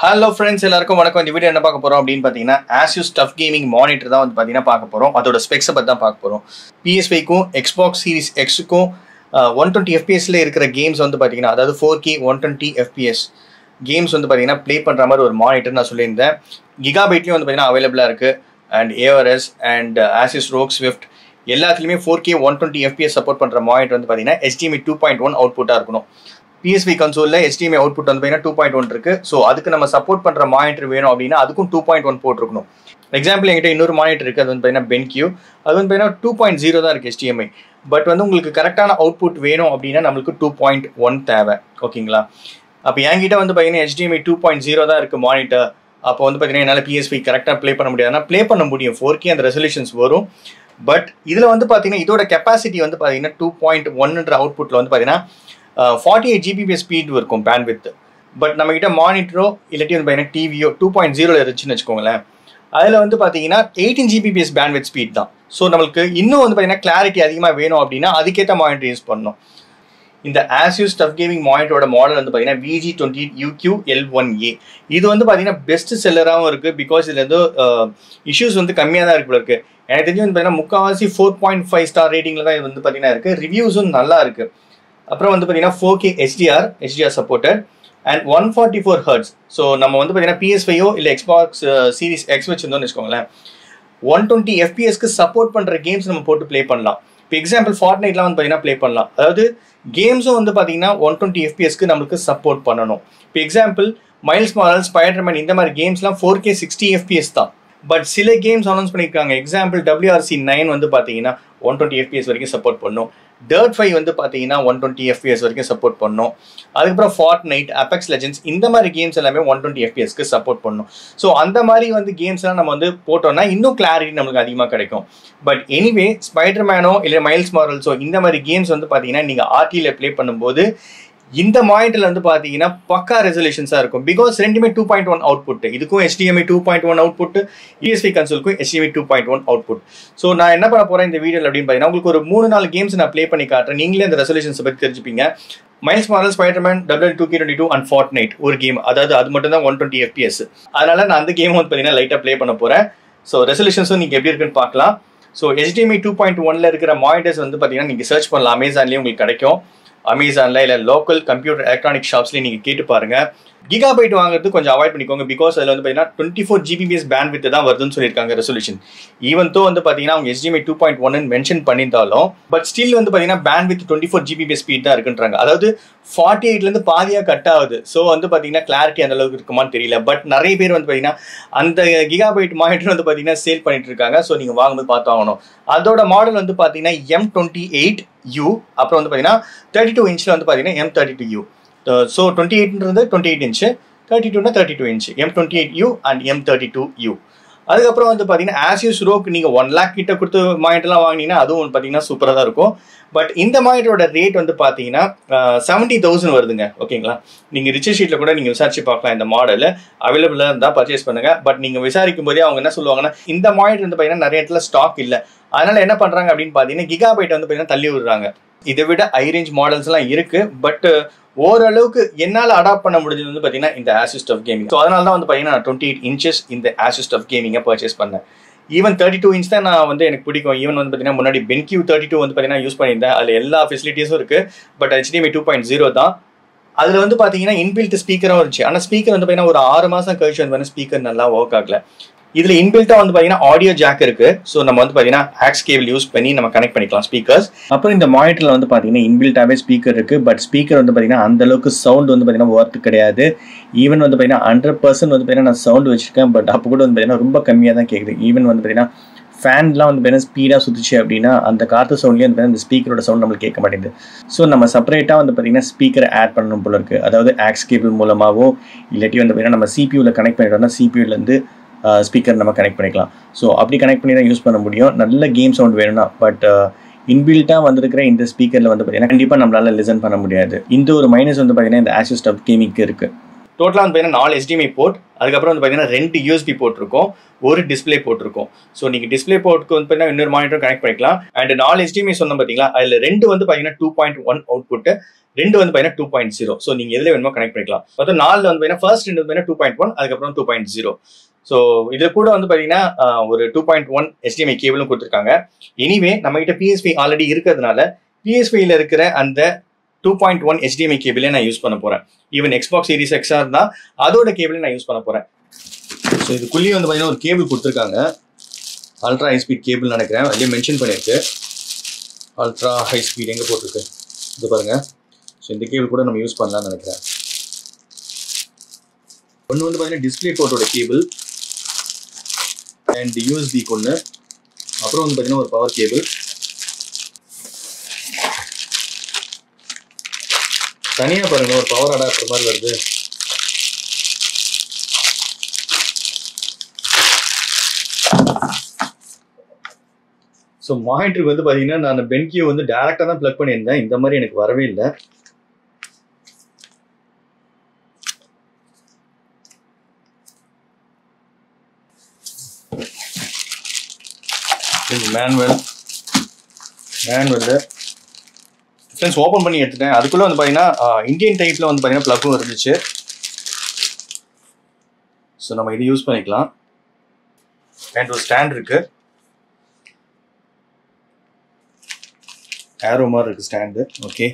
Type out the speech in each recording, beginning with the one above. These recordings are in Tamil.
ஹலோ ஃப்ரெண்ட்ஸ் எல்லாருக்கும் வணக்கம் இந்த வீடியோ என்ன பார்க்க போறோம் அப்படின்னு பார்த்தீங்கன்னா ஆஸ்யூஸ் டஃப் கேமிங் மானிட்டர் தான் வந்து பார்த்தீங்கன்னா பார்க்க போறோம் அதோட ஸ்பெக்ஸை பற்றி தான் பார்க்க போறோம் பிஎஸ்வைக்கும் எக்ஸ்பாக்ஸ் சீரிஸ் எக்ஸுக்கும் ஒன் டுவெண்ட்டி எஃபிஎஸ்ல இருக்கிற கேம்ஸ் வந்து பார்த்தீங்கன்னா அதாவது four K one twenty FPS games வந்து பார்த்தீங்கன்னா ப்ளே பண்ணுற மாதிரி ஒரு மானிட்டர் நான் சொல்லியிருந்தேன் கிகாபைட்லேயும் வந்து பார்த்தீங்கன்னா அவைலபிளாக இருக்குது and ARS and Asus ROG Swift எல்லாத்துலேயுமே four K one twenty FPS support பண்ணுற மானிட்டர் வந்து பார்த்தீங்கன்னா HDMI டூ பாயிண்ட் ஒன் அவுட்புட்டாக இருக்கணும் பிஎஸ்வி கன்சோலில் HDMI அவுட்புட் வந்து பார்த்தீங்கன்னா டூ பாயிண்ட் ஒன் இருக்கு ஸோ அதுக்கு நம்ம சப்போர்ட் பண்ணுற மானிட்டர் வேணும் அப்படின்னா அதுக்கும் டூ பாயிண்ட் ஒன் போட்டிருக்கணும் எக்ஸாம்பிள் என்கிட்ட இன்னொரு மானிட்டர் இருக்குது அது வந்து பார்த்தீங்கன்னா பென்கியூ அது வந்து பார்த்தீங்கன்னா டூ பாயிண்ட் ஜீரோ தான் இருக்குது HDMI பட் வந்து உங்களுக்கு கரெக்டான அவுட்புட் வேணும் அப்படின்னா நம்மளுக்கு டூ பாயிண்ட் ஒன் தேவை ஓகேங்களா அப்போ என்கிட்ட வந்து பார்த்தீங்கன்னா HDMI டூ பாயிண்ட் ஜீரோ தான் இருக்குது மானிட்டர் அப்போ வந்து பார்த்தீங்கன்னா என்னால் பிஎஸ்பி கரெக்டாக ப்ளே பண்ண முடியாதுன்னா ப்ளே பண்ண முடியும் ஃபோர் கே அந்த ரெசல்யூஷன்ஸ் வரும் பட் இதில் வந்து பார்த்தீங்கன்னா இதோட கெப்பாசிட்டி வந்து பார்த்தீங்கன்னா டூ பாயிண்ட் ஒன்ன்ற அவுட்புட்டில் வந்து பார்த்தீங்கன்னா ஃபார்ட்டி எயிட் ஜிபிபிஎஸ் ஸ்பீட் இருக்கும் பேண்ட் வித் பட் நம்மகிட்ட மானிட்டரோ இல்லாட்டி வந்து பார்த்தீங்கன்னா டிவியோ டூ பாயிண்ட் ஜீரோவில் இருந்துச்சுன்னு வச்சுக்கோங்களேன் அதில் வந்து பார்த்தீங்கன்னா eighteen Gbps bandwidth speed தான் ஸோ நம்மளுக்கு இன்னும் வந்து பார்த்தீங்கன்னா கிளாரிட்டி அதிகமாக வேணும் அப்படின்னா அதுக்கேற்ற மானிட்டர் யூஸ் பண்ணணும் இந்த ஆசியூஸ் டஃப் கேமிங் மானிட்டரோட மாடல் வந்து பார்த்தீங்கன்னா VG twenty UQ L one A இது வந்து பார்த்தீங்கன்னா பெஸ்ட் செல்லராகவும் இருக்குது பிகாஸ் இதில் வந்து இஷ்யூஸ் வந்து கம்மியாக தான் இருக்கு இருக்கு எனக்கு தெரிஞ்சு வந்து பார்த்தீங்கன்னா முக்கால்வாசி ஃபோர் பாயிண்ட் ஃபைவ் ஸ்டார் ரேட்டிங்கில் தான் இது வந்து பார்த்தீங்கன்னா இருக்குது ரிவ்யூஸும் நல்லா இருக்குது அப்புறம் வந்து பார்த்தீங்கன்னா four K HDR HDR supported and one forty four hertz so நம்ம வந்து பார்த்தீங்கன்னா பிஎஸ்ஃபையோ இல்லை எக்ஸ்பாக்ஸ் சீரிஸ் எக்ஸ் வச்சிருந்தோம்னு வச்சுக்கோங்களேன் ஒன் டுவெண்ட்டி எஃபிஎஸ்க்கு சப்போர்ட் பண்ணுற கேம்ஸ் நம்ம போட்டு ப்ளே பண்ணலாம் இப்போ எக்ஸாம்பிள் ஃபார்ட் நைட்லாம் வந்து பார்த்தீங்கன்னா ப்ளே பண்ணலாம் அதாவது கேம்ஸும் வந்து பார்த்தீங்கன்னா ஒன் டுவெண்ட்டி எஃபிஎஸ்க்கு நம்மளுக்கு சப்போர்ட் பண்ணணும் இப்போ எக்ஸாம்பிள் மைல்ஸ் மாரல் ஸ்பைடர்மேன் இந்த மாதிரி கேம்ஸ்லாம் ஃபோர் கே சிக்ஸ்டி எஃபிஎஸ் தான் பட் சில கேம்ஸ் அனௌன்ஸ் பண்ணியிருக்காங்க எக்ஸாம்பிள் டபிள்யூஆர்சி நைன் வந்து பார்த்தீங்கன்னா ஒன் டுவெண்ட்டி எஃபிஎஸ் வரைக்கும் சப்போர்ட் பண்ணும் டர்ட் ஃபைவ் வந்து பார்த்தீங்கன்னா ஒன் டுவெண்ட்டி எஃபிஎஸ் வரைக்கும் சப்போர்ட் பண்ணும் அதுக்கப்புறம் ஃபார்ட் நைட் அபெக்ஸ் லெஜன்ஸ் இந்த மாதிரி கேம்ஸ் எல்லாமே ஒன் டுவெண்ட்டி எஃபிஎஸ்க்கு சப்போர்ட் பண்ணும் ஸோ அந்த மாதிரி வந்து கேம்ஸ்லாம் நம்ம வந்து போட்டோம்னா இன்னும் கிளாரிட்டி நம்மளுக்கு அதிகமாக கிடைக்கும் பட் எனிவே ஸ்பைடர் மேனோ இல்லை மைல்ஸ் மாரல்ஸோ இந்த மாதிரி கேம்ஸ் வந்து பார்த்தீங்கன்னா நீங்கள் ஆர்டியில் ப்ளே பண்ணும்போது இந்த மானிட்டர்ல வந்து பாத்தீங்கன்னா பக்கா ரெசல்யூஷன்ஸா இருக்கும் பிகாஸ் ரெண்டுமே டூ பாயிண்ட் ஒன் அவுட்புட் இதுக்கும் HDMI two point one output ESP கன்சோலுக்கும் HDMI two point one output so நான் என்ன பண்ண போறேன் இந்த வீடியோல அப்படின்னு பாத்தீங்கன்னா உங்களுக்கு ஒரு மூணு நாலு கேம்ஸ் நான் ப்ளே பண்ணி காட்டுறேன் நீங்களே அந்த ரெசல்யூஷன்ஸ் பத்தி தெரிஞ்சுப்பீங்க Miles Morales Spiderman double two K twenty two and Fortnite ஒரு கேம் அதாவது அது மட்டும் தான் ஒன் டுவெண்ட்டி எஃபிஎஸ் அதனால நான் அந்த கேம் வந்து பார்த்தீங்கன்னா லைட்டாக ப்ளே பண்ண போறேன் ஸோ ரெசல்யூஷன்ஸும் நீங்கள் எப்படி இருக்குன்னு பார்க்கலாம் ஸோ HDMI டூ பாயிண்ட் ஒன்ல இருக்கிற மானிட்டர்ஸ் வந்து பார்த்தீங்கன்னா நீங்கள் சர்ச் பண்ணலாம் அமேசான்லேயே உங்களுக்கு கிடைக்கும் அமேசானில் இல்லை லோக்கல் கம்ப்யூட்டர் எலக்ட்ரானிக் ஷாப்ஸ்லேயும் நீங்கள் கேட்டு பாருங்க கிகாபைட் வாங்குறது கொஞ்சம் அவாய்ட் பண்ணிக்கோங்க பிகாஸ் அதில் வந்து பார்த்தீங்கன்னா twenty four Gbps bandwidth தான் வருதுன்னு சொல்லியிருக்காங்க ரெசல்யூஷன் ஈவன் தோ வந்து பார்த்தீங்கன்னா அவங்க HDMI டூ பாயிண்ட் ஒன்னு மென்ஷன் பண்ணியிருந்தாலும் பட் ஸ்டில் வந்து பார்த்தீங்கன்னா bandwidth twenty four Gbps speed தான் இருக்குன்றாங்க அதாவது ஃபார்ட்டி எயிட்லேருந்து பாதியாக கட் ஆகுது ஸோ வந்து பார்த்தீங்கன்னா கிளாரிட்டி அந்த அளவுக்கு இருக்குமான்னு தெரியல பட் நிறைய பேர் வந்து பார்த்தீங்கன்னா அந்த கிகாபைட் மானிட்டர் வந்து பார்த்தீங்கன்னா சேல் பண்ணிட்டு இருக்காங்க ஸோ நீங்கள் வாங்கும்போது பார்த்து வாங்கணும் அதோட மாடல் வந்து பார்த்தீங்கன்னா எம் டுவெண்ட்டி எயிட் யூ அப்புறம் வந்து பார்த்தீங்கன்னா தேர்ட்டி டூ இன்ச்சில் வந்து பார்த்தீங்கன்னா M thirty two U so twenty எயிட்ன்றது டுவெண்ட்டி எயிட் இன்ச்சு தேர்ட்டி டூனா thirty two inch M twenty eight U and M thirty two U அதுக்கப்புறம் வந்து பார்த்தீங்கன்னா ஆசியூஸ் ரோக் நீங்கள் ஒன் லேக் கிட்ட கொடுத்து மானிட்டர்லாம் வாங்கினீங்கன்னா அதுவும் பார்த்தீங்கன்னா சூப்பராக தான் இருக்கும் பட் இந்த மானிட்டரோட ரேட் வந்து பார்த்தீங்கன்னா செவன்ட்டி தௌசண்ட் வருதுங்க ஓகேங்களா நீங்கள் ரிச்சர் ஷீட்டில் கூட நீங்கள் விசாரிச்சு பார்க்கலாம் இந்த மாடல் அவைலபிளாக இருந்தால் பர்ச்சேஸ் பண்ணுங்க பட் நீங்கள் விசாரிக்கும் போதே அவங்க என்ன சொல்லுவாங்கன்னா இந்த மானிட்டர் வந்து பார்த்தீங்கன்னா நிறைய இடத்துல ஸ்டாக் இல்லை அதனால என்ன பண்ணுறாங்க அப்படின்னு பார்த்தீங்கன்னா கிகாபைட் வந்து பார்த்தீங்கன்னா தள்ளி விடுறாங்க இதை விட ஹை ரேஞ்ச் மாடல்ஸ்லாம் இருக்கு பட் ஓரளவுக்கு என்னால் அடாப்ட் பண்ண முடிஞ்சது வந்து பார்த்தீங்கன்னா இந்த ஆசிஸ்ட் ஆஃப் கேமிங் ஸோ அதனால தான் வந்து பார்த்தீங்கன்னா நான் டுவெண்ட்டி எயிட் இன்ச்சஸ் இந்த ஆசிஸ்ட் ஆஃப் கேமிங்கை பர்ச்சேஸ் பண்ணேன் ஈவன் தேர்ட்டி டூ இன்ச் தான் நான் வந்து எனக்கு பிடிக்கும் ஈவன் வந்து பார்த்தீங்கன்னா முன்னாடி பென்கியூ தேர்ட்டி டூ வந்து பார்த்தீங்கன்னா யூஸ் பண்ணியிருந்தேன் அதில் எல்லா ஃபெசிலிட்டிஸும் இருக்கு but HDMI two point zero தான் அதில் வந்து பார்த்தீங்கன்னா இன்பில்ட் ஸ்பீக்கரும் இருந்துச்சு ஆனால் ஸ்பீக்கர் வந்து பார்த்தீங்கன்னா ஒரு ஆறு மாதம் கழிச்சு வந்து ஸ்பீக்கர் நல்லா ஒர்க் ஆகல இதுல இன்பில்ட்டா வந்து பாத்தீங்கன்னா ஆடியோ ஜாக் இருக்கு ஸோ நம்ம வந்து பாத்தீங்கன்னா ஆக்ஸ் கேபிள் யூஸ் பண்ணி நம்ம கனெக்ட் பண்ணிக்கலாம் ஸ்பீக்கர்ஸ் அப்புறம் இந்த மானிட்டர்ல வந்து பாத்தீங்கன்னா இன்பில்ட்டாவே ஸ்பீக்கர் இருக்கு பட் ஸ்பீக்கர் வந்து பாத்தீங்கன்னா அந்த அளவுக்கு சவுண்ட் வந்து பாத்தீங்கன்னா ஒர்த் கிடையாது ஈவன் வந்து பாத்தீங்கன்னா ஹண்ட்ரட் பர்சன்ட் வந்து பாத்தீங்கன்னா நான் சவுண்ட் வச்சிருக்கேன் பட் அப்போ கூட வந்து பாத்தீங்கன்னா ரொம்ப கம்மியாக தான் கேக்குது ஈவன் வந்து பாத்தீங்கன்னா ஃபேன்லாம் வந்து பார்த்தீங்கன்னா ஸ்பீடாக சுற்றுச்சு அப்படின்னா அந்த காற்று சவுண்ட்லேயே வந்து அந்த ஸ்பீக்கரோட சவுண்ட் நம்மளுக்கு கேட்க மாட்டேங்குது ஸோ நம்ம செப்பரேட்டாக வந்து பார்த்தீங்கன்னா ஸ்பீக்கர் ஆட் பண்ணணும் போல இருக்குது அதாவது ஆக்ஸ் கேபிள் மூலமாகவோ இல்லாட்டி வந்து பார்த்தீங்கன்னா நம்ம சிபியூவில் கனெக்ட் பண்ணிட்டோம்னா சிபியூலேருந்து ஸ்பீக்கர் நம்ம கனெக்ட் பண்ணிக்கலாம் ஸோ அப்படி கனெக்ட் பண்ணி தான் யூஸ் பண்ண முடியும் நல்ல கேம் சவுண்ட் வேணும்னா பட் இன்பில்ட்டாக வந்திருக்கிற இந்த ஸ்பீக்கரில் வந்து பார்த்தீங்கன்னா கண்டிப்பாக நம்மளால லிசன் பண்ண முடியாது இந்த ஒரு மைனஸ் வந்து பார்த்தீங்கன்னா இந்த ஆஷஸ் டப் கேமிங்க்கு இருக்குது டோட்டலாக வந்து பார்த்தீங்கன்னா நாலு HDMI போர்ட் அதுக்கப்புறம் வந்து பார்த்தீங்கன்னா ரெண்டு யூஎஸ்பி போர்ட் இருக்கும் ஒரு டிஸ்ப்ளே போர்ட் இருக்கும் ஸோ நீங்கள் டிஸ்ப்ளே போர்ட்டுக்கு வந்து பார்த்தீங்கன்னா இன்னொரு மானிட்டர் கனெக்ட் பண்ணிக்கலாம் அண்ட் நாலு HDMI சொன்னோம் பார்த்தீங்களா அதில் ரெண்டு வந்து பார்த்தீங்கன்னா two point one output ரெண்டு வந்து பார்த்தீங்கன்னா டூ பாயிண்ட் ஜீரோ ஸோ நீங்கள் எதில் வேணுமோ கனெக்ட் பண்ணிக்கலாம் மொத்தம் நாலில் வந்து பார்த்தீங்கன்னா ஃபர்ஸ்ட் ரெண்டு வந்து பார்த்தீங்கன்னா டூ பாயிண்ட் ஒன் அதுக்கப்புறம் டூ பாயிண்ட் ஜீரோ ஸோ இது கூட வந்து பார்த்தீங்கன்னா ஆஹ், ஒரு டூ பாயிண்ட் ஒன் HDMI கேபிளும் கொடுத்துருக்காங்க எனிவே நம்ம கிட்ட பிஎஸ்பி ஆல்ரெடி இருக்கிறதுனால பிஎஸ்பியில் இருக்கிற அந்த டூ பாயிண்ட் ஒன் HDMI கேபிளே நான் யூஸ் பண்ண போகிறேன் ஈவன் எக்ஸ்பாக்ஸ் சீரிஸ் எக்ஸா இருந்தால் அதோட கேபிளே நான் யூஸ் பண்ண போகிறேன் ஸோ இதுக்குள்ளேயே வந்து பார்த்தீங்கன்னா ஒரு கேபிள் கொடுத்துருக்காங்க அல்ட்ரா ஹை ஸ்பீட் கேபிள் நினைக்கிறேன் அதுலேயே மென்ஷன் பண்ணியிருக்கு அல்ட்ரா ஹை ஸ்பீட் எங்கே போட்டிருக்கு இது பாருங்க ஸோ இந்த கேபிள் கூட நம்ம யூஸ் பண்ணலாம்னு நினைக்கிறேன் ஒன்று வந்து பார்த்தீங்கன்னா டிஸ்பிளே போர்ட்டோட கேபிள் அண்ட் யூஎஸ்பிக்கு ஒன்று அப்புறம் வந்து பார்த்தீங்கன்னா ஒரு பவர் கேபிள் தனியாக பாருங்க ஒரு பவர் அடாப்டர் மாதிரி வருது ஸோ மானிட்டருக்கு வந்து பார்த்தீங்கன்னா நான் பென்கியூ வந்து டேரெக்டாக தான் ப்ளக் பண்ணியிருந்தேன் இந்த மாதிரி எனக்கு வரவே இல்லை மேனுவல் மேனுவல் ஃப்ரெண்ட்ஸ் ஓப்பன் பண்ணி எடுத்துட்டேன் அதுக்குள்ளே வந்து பார்த்தீங்கன்னா இந்தியன் டைப்பில் வந்து பார்த்தீங்கன்னா ப்ளக்கும் இருந்துச்சு ஸோ நம்ம இது யூஸ் பண்ணிக்கலாம் அண்ட் ஒரு ஸ்டாண்ட் இருக்கு ஏரோ மாதிரி இருக்கு ஸ்டாண்டு ஓகே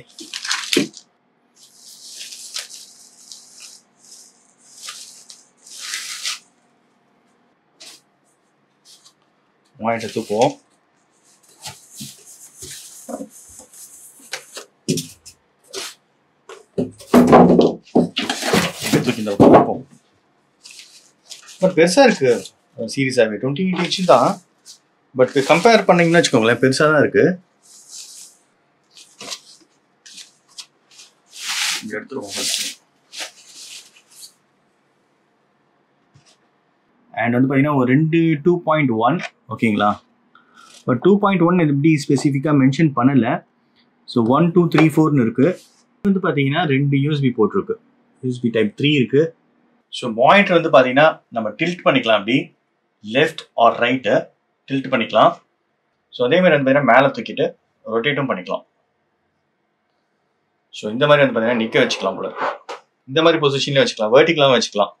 மானிட்டர் தூக்குவோம் இங்க தூக்கி இந்த பக்கம் வைப்போம் பட் பெருசா இருக்கு சீரியஸாகவே டுவெண்ட்டி எயிட் இன்ச்சு தான் பட் கம்பேர் பண்ணீங்கன்னு வச்சுக்கோங்களேன் பெருசா தான் இருக்கு இங்க எடுத்துருவோம் ஃபர்ஸ்ட் அண்ட் வந்து பார்த்தீங்கன்னா ஒரு ரெண்டு டூ பாயிண்ட் ஒன் ஓகேங்களா பட் டூ பாயிண்ட் ஒன் இது எப்படி ஸ்பெசிஃபிக்காக மென்ஷன் பண்ணலை ஸோ ஒன் டூ த்ரீ ஃபோர்னு இருக்கு வந்து பார்த்தீங்கன்னா ரெண்டு யூஎஸ்பி போட்டிருக்கு யூஎஸ்பி டைப் த்ரீ இருக்கு ஸோ மானிட்டர் வந்து பார்த்தீங்கன்னா நம்ம டில்ட் பண்ணிக்கலாம் அப்படி லெஃப்ட் ஆர் ரைட்டு டில்ட் பண்ணிக்கலாம் ஸோ அதே மாதிரி வந்து பார்த்தீங்கன்னா மேலே தூக்கிட்டு ரொட்டேட்டும் பண்ணிக்கலாம் ஸோ இந்த மாதிரி வந்து பார்த்தீங்கன்னா நிற்க வச்சுக்கலாம் போல இருக்கு. இந்த மாதிரி பொசிஷன்லேயும் வச்சுக்கலாம் வெர்டிகலாகவும் வச்சுக்கலாம்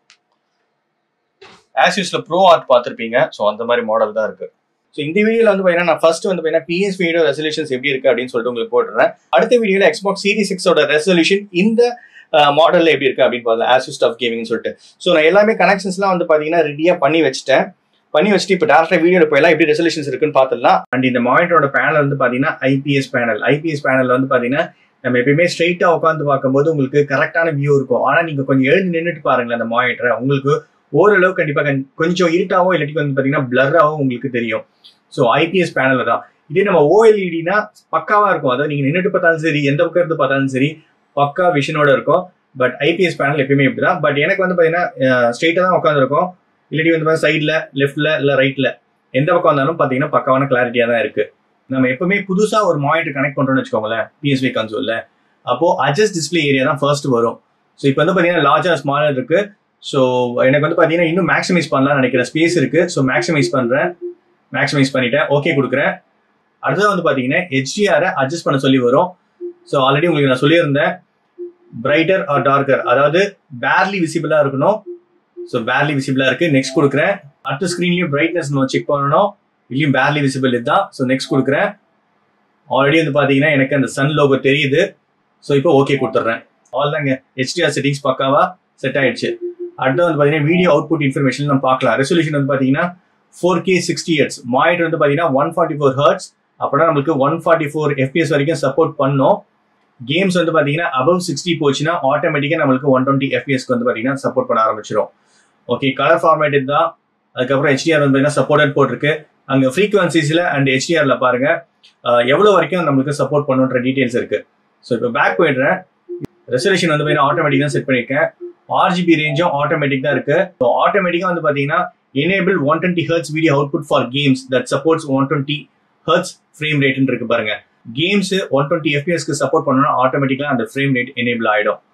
ஆஸ்யூஸ்ல ப்ரோ ஆர்ட் பார்த்துருப்பீங்க ஸோ அந்த மாதிரி மாடல் தான் இருக்கு ஸோ இந்த வீடியோல வந்து பார்த்தீங்கன்னா நான் ஃபர்ஸ்ட் வந்து பார்த்தீங்கன்னா பிஎஸ் வீடியோ ரெசல்யூஷன்ஸ் எப்படி இருக்கு அப்படின்னு சொல்லிட்டு உங்களுக்கு போட்டுறேன் அடுத்த வீடியோல எக்ஸ்பாக்ஸ் சீரிஸ் சிக்ஸோட ரெசல்யூஷன் இந்த மாடல்ல எப்படி இருக்கு அப்படின்னு பார்க்கலாம் ஆஸ்யூஸ் ஸ்டஃப் கேமிங்னு சொல்லிட்டு ஸோ நான் எல்லாமே கனெக்ஷன்ஸ்லாம் வந்து பார்த்தீங்கன்னா ரெடியாக பண்ணி வச்சுட்டேன் பண்ணி வச்சுட்டு இப்போ டேரக்டாக வீடியோவில் போயெல்லாம் எப்படி ரெசல்யூஷன்ஸ் இருக்குன்னு பார்த்துடலாம் அண்ட் இந்த மானிட்டரோட பேனல் வந்து பார்த்தீங்கன்னா ஐபிஎஸ் பேனல் ஐபிஎஸ் பேனல் வந்து பார்த்தீங்கன்னா நம்ம எப்பயுமே ஸ்ட்ரைட்டா உட்காந்து பார்க்கும்போது உங்களுக்கு கரெக்டான வியூ இருக்கும் ஆனா நீங்க கொஞ்சம் எழுந்து நின்றுட்டு பாருங்களேன் அந்த மானிட்டரை உங்களுக்கு ஓரளவு கண்டிப்பா கண்- கொஞ்சம் இருட்டாவோ இல்லாட்டி வந்து பாத்தீங்கன்னா பிளர்ராவோ உங்களுக்கு தெரியும் ஸோ ஐபிஎஸ் பேனல் தான் இதே நம்ம ஓஎல்இடினா பக்காவா இருக்கும் அதாவது நீங்க நின்றுட்டு பார்த்தாலும் சரி எந்த பக்கம் இருந்து பார்த்தாலும் சரி பக்கா விஷனோட இருக்கும் பட் ஐபிஎஸ் பேனல் எப்பயுமே இப்படிதான் பட் எனக்கு வந்து பாத்தீங்கன்னா ஸ்ட்ரைட்டா தான் உட்காந்துருக்கும் இல்லாட்டி வந்து சைட்ல லெஃப்ட்ல இல்ல ரைட்ல எந்த பக்கம் வந்தாலும் பாத்தீங்கன்னா பக்காவான கிளாரிட்டியா தான் இருக்கு நம்ம எப்பவுமே புதுசா ஒரு மானிட்டர் கனெக்ட் பண்றோம்னு வச்சுக்கோங்களேன் பிஎஸ்பி கன்சோல்ல அப்போ அட்ஜஸ்ட் டிஸ்ப்ளே ஏரியா தான் ஃபர்ஸ்ட் வரும் ஸோ இப்போ வந்து பாத்தீங்கன்னா லார்ஜா ஸ்மாலர் இருக்கு ஸோ எனக்கு வந்து பாத்தீங்கன்னா இன்னும் மேக்ஸிமைஸ் பண்ணலாம்னு நினைக்கிறேன் ஸ்பேஸ் இருக்கு ஸோ மேக்ஸிமைஸ் பண்றேன் மேக்ஸிமைஸ் பண்ணிட்டேன் ஓகே கொடுக்குறேன் அடுத்தது வந்து பாத்தீங்கன்னா ஹெச்டிஆரை அட்ஜஸ்ட் பண்ண சொல்லி வரும் ஸோ ஆல்ரெடி உங்களுக்கு நான் சொல்லியிருந்தேன் பிரைட்டர் ஆர் டார்க்கர் அதாவது பேர்லி விசிபிளா இருக்கணும் ஸோ பேர்லி விசிபிளா இருக்கு நெக்ஸ்ட் கொடுக்குறேன் அடுத்த ஸ்க்ரீன்லயும் பிரைட்னஸ் நம்ம செக் பண்ணணும் இல்லையும் பேர்லி விசிபிள் இதுதான் ஸோ நெக்ஸ்ட் கொடுக்குறேன் ஆல்ரெடி வந்து பாத்தீங்கன்னா எனக்கு அந்த சன் லோகோ தெரியுது ஸோ இப்போ ஓகே கொடுத்துட்றேன் அவ்வளோதாங்க ஹெச்டிஆர் செட்டிங்ஸ் பக்காவா செட் ஆயிடுச்சு அடுத்து வந்து பாத்தீங்கன்னா வீடியோ அவுட்புட் இன்ஃபர்மேஷன் நம்ம பார்க்கலாம் ரெசல்யூஷன் வந்து பாத்தீங்கன்னா four K sixty hertz monitor வந்து பாத்தீங்கன்னா ஒன் ஃபார்ட்டி ஃபோர் ஹர்ட்ஸ் அப்படின்னா நம்மளுக்கு ஒன் ஃபார்ட்டி ஃபோர் எஃபிஎஸ் வரைக்கும் சப்போர்ட் பண்ணோம் கேம்ஸ் வந்து பாத்தீங்கன்னா அபவ் சிக்ஸ்டி போச்சுன்னா ஆட்டோமேட்டிக்கா நம்மளுக்கு ஒன் டுவெண்ட்டி எஃபிஎஸ்க்கு வந்து பாத்தீங்கன்னா சப்போர்ட் பண்ண ஆரம்பிச்சிடும் ஓகே கலர் ஃபார்மேட் தான் அதுக்கப்புறம் ஹெச்டிஆர் வந்து பாத்தீங்கன்னா சப்போர்ட்டட் போட்டிருக்கு அங்க ஃப்ரீக்வன்சிஸ்ல அண்ட் ஹெச்டிஆர்ல பாருங்க அஹ், எவ்வளவு வரைக்கும் நம்மளுக்கு சப்போர்ட் பண்ணுன்ற டீடைல்ஸ் இருக்கு ஸோ இப்போ பேக் போயிடுறேன் ரெசல்யூஷன் வந்து பாத்தீங்கன்னா ஆட்டோமேட்டிக் தான் செட் பண்ணியிருக்கேன் ஆர்ஜிபி ரேஞ்சும் ஆட்டோமேட்டிக் தான் இருக்கு ஸோ ஆட்டோமேட்டிக்கா வந்து பாத்தீங்கன்னா enable one twenty hertz video output for games that supports one twenty hertz frame ரேட்னு இருக்கு பாருங்க கேம்ஸ் ஒன் டுவெண்ட்டி எஃபிஎஸ்க்கு சப்போர்ட் பண்ணணும்னா ஆட்டோமேட்டிக்கா அந்த ஃப்ரேம் ரேட் எனேபிள் ஆயிடும்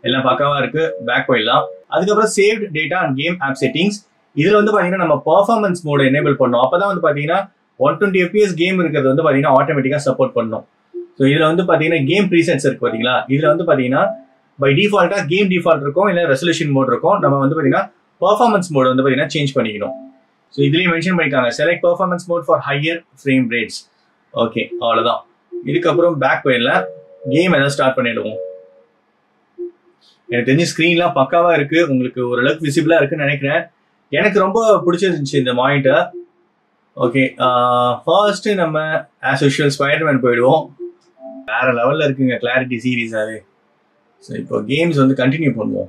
எல்லாம் பக்காவா இருக்கு பேக் போயிடலாம் அதுக்கப்புறம் saved data and game app settings இதுல வந்து பாத்தீங்கன்னா நம்ம பர்ஃபார்மன்ஸ் மோட் எனேபிள் பண்ணோம் அப்பதான் வந்து பாத்தீங்கன்னா ஒன் டுவெண்ட்டி எஃபிஎஸ் கேம் இருக்கிறது வந்து பாத்தீங்கன்னா ஆட்டோமேட்டிக்கா சப்போர்ட் பண்ணும் ஸோ இதுல வந்து பாத்தீங்கன்னா கேம் ப்ரீசெட்ஸ் இருக்கு பாத்தீங்களா இதுல வந்து பாத்தீங்கன்னா பை டிஃபால்ட்டா கேம் டிஃபால்ட் இருக்கும் இல்ல ரெசல்யூஷன் மோட் இருக்கும் நம்ம வந்து பாத்தீங்கன்னா பர்ஃபார்மன்ஸ் மோட் வந்து பாத்தீங்கன்னா சேஞ்ச் பண்ணிக்கணும் ஸோ இதுலயும் மென்ஷன் பண்ணிருக்காங்க select performance mode for higher frame rates okay அவ்வளவுதான் இதுக்கப்புறம் பேக் போயிடலாம் கேம் எதாவது ஸ்டார்ட் பண்ணிடுவோம் எனக்கு தெரிஞ்சு ஸ்க்ரீன்லாம் பக்காவா இருக்கு உங்களுக்கு ஓரளவுக்கு விசிபிளா இருக்குன்னு நினைக்கிறேன் எனக்கு ரொம்ப பிடிச்சிருந்துச்சு இந்த மானிட்டர் ஓகே ஃபர்ஸ்ட் நம்ம ஆஸ் யூஷுவல் ஸ்பைடர்மேன் போயிடுவோம் வேற லெவல்ல இருக்குங்க கிளாரிட்டி சீரீஸாவே ஸோ இப்போ கேம்ஸ் வந்து கண்டினியூ பண்ணுவோம்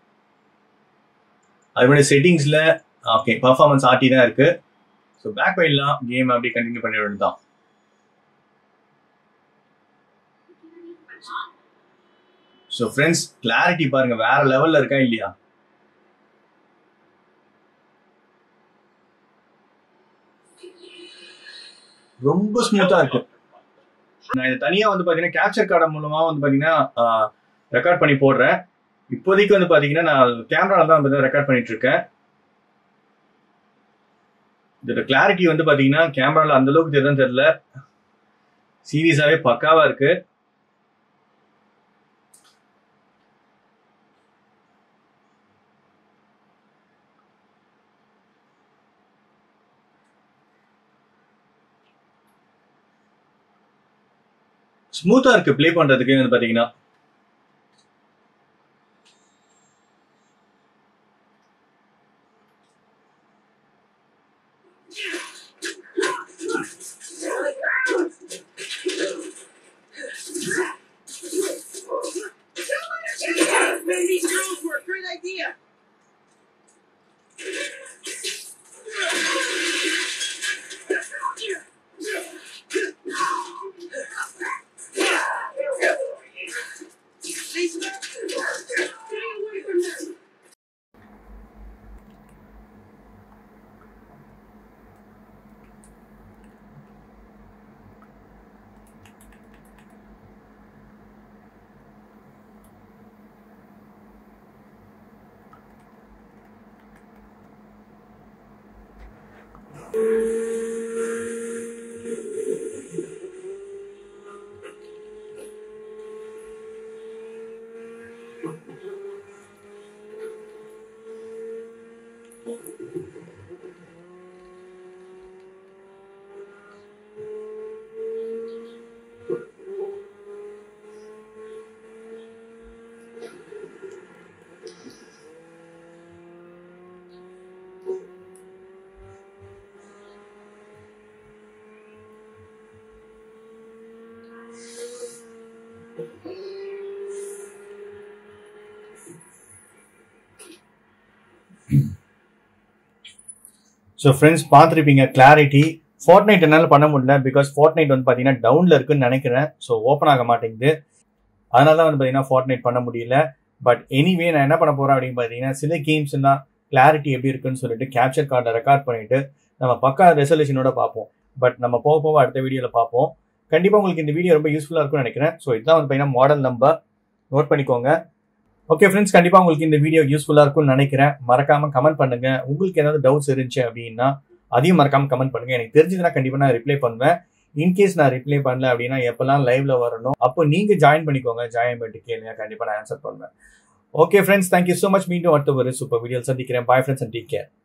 அது மாதிரி செட்டிங்ஸ்ல ஓகே பர்ஃபார்மன்ஸ் ஆர்டி தான் இருக்கு ஸோ பேக் போயிடலாம் கேம் அப்படியே கண்டினியூ பண்ணி வேண்டியது தான் ஸோ ஃப்ரெண்ட்ஸ் கிளாரிட்டி பாருங்க வேற லெவல்ல இருக்கா இல்லையா ரொம்ப ஸ்மூத்தா இருக்கு நான் இது தனியா வந்து பாத்தீங்கன்னா கேப்சர் கார்டு மூலமா வந்து பாத்தீங்கன்னா ரெக்கார்ட் பண்ணி போடுறேன் இப்போதைக்கு வந்து பாத்தீங்கன்னா நான் கேமரால தான் வந்து ரெக்கார்ட் பண்ணிட்டு இருக்கேன் இதோட கிளாரிட்டி வந்து பாத்தீங்கன்னா கேமரால அந்த அளவுக்கு தெரியும் தெரியல சீரியஸாவே பக்காவா இருக்கு ஸ்மூத்தா இருக்கு ப்ளே பண்றதுக்கு வந்து பாத்தீங்கன்னா Man, these girls were a great idea. Lisa, stay away from them. So friends பார்த்துருப்பீங்க கிளாரிட்டி ஃபோர்ட் நைட் என்னால் பண்ண முடியல பிகாஸ் ஃபோர்ட் நைட் வந்து பார்த்தீங்கன்னா டவுனில் இருக்குன்னு நினைக்கிறேன் ஸோ ஓப்பன் ஆக மாட்டேங்குது அதனால தான் வந்து பார்த்தீங்கன்னா ஃபோர்ட் நைட் பண்ண முடியல பட் எனிவே நான் என்ன பண்ண போகிறேன் அப்படின்னு பார்த்தீங்கன்னா சில கேம்ஸ் எல்லாம் கிளாரிட்டி எப்படி இருக்குன்னு சொல்லிட்டு கேப்சர் கார்டை ரெக்கார்ட் பண்ணிட்டு நம்ம பக்கா ரெசல்யூஷனோட பார்ப்போம் பட் நம்ம போக போக அடுத்த வீடியோவில் பார்ப்போம் கண்டிப்பாக உங்களுக்கு இந்த வீடியோ ரொம்ப யூஸ்ஃபுல்லாக இருக்கும்னு நினைக்கிறேன் ஸோ இதுதான் வந்து பார்த்தீங்கன்னா மாடல் நம்பர் நோட் பண்ணிக்கோங்க ஓகே ஃப்ரெண்ட்ஸ் கண்டிப்பாக உங்களுக்கு இந்த வீடியோ யூஸ்ஃபுல்லாக இருக்கும்னு நினைக்கிறேன் மறக்காம கமெண்ட் பண்ணுங்க உங்களுக்கு ஏதாவது டவுட்ஸ் இருந்துச்சு அப்படின்னா அதையும் மறக்காம கமெண்ட் பண்ணுங்க எனக்கு தெரிஞ்சதுன்னா கண்டிப்பாக நான் ரிப்ளை பண்ணுவேன் இன்கேஸ் நான் ரிப்ளை பண்ணல அப்படின்னா எப்பெல்லாம் லைவ்ல வரணும் அப்போ நீங்க ஜாயின் பண்ணிக்கோங்க ஜாயின் பண்ணிட்டு கேளுங்க கண்டிப்பாக நான் ஆன்சர் பண்ணுவேன் okay friends thank you so much மீண்டும் அடுத்த ஒரு சூப்பர் வீடியோ சந்திக்கிறேன் bye friends and take care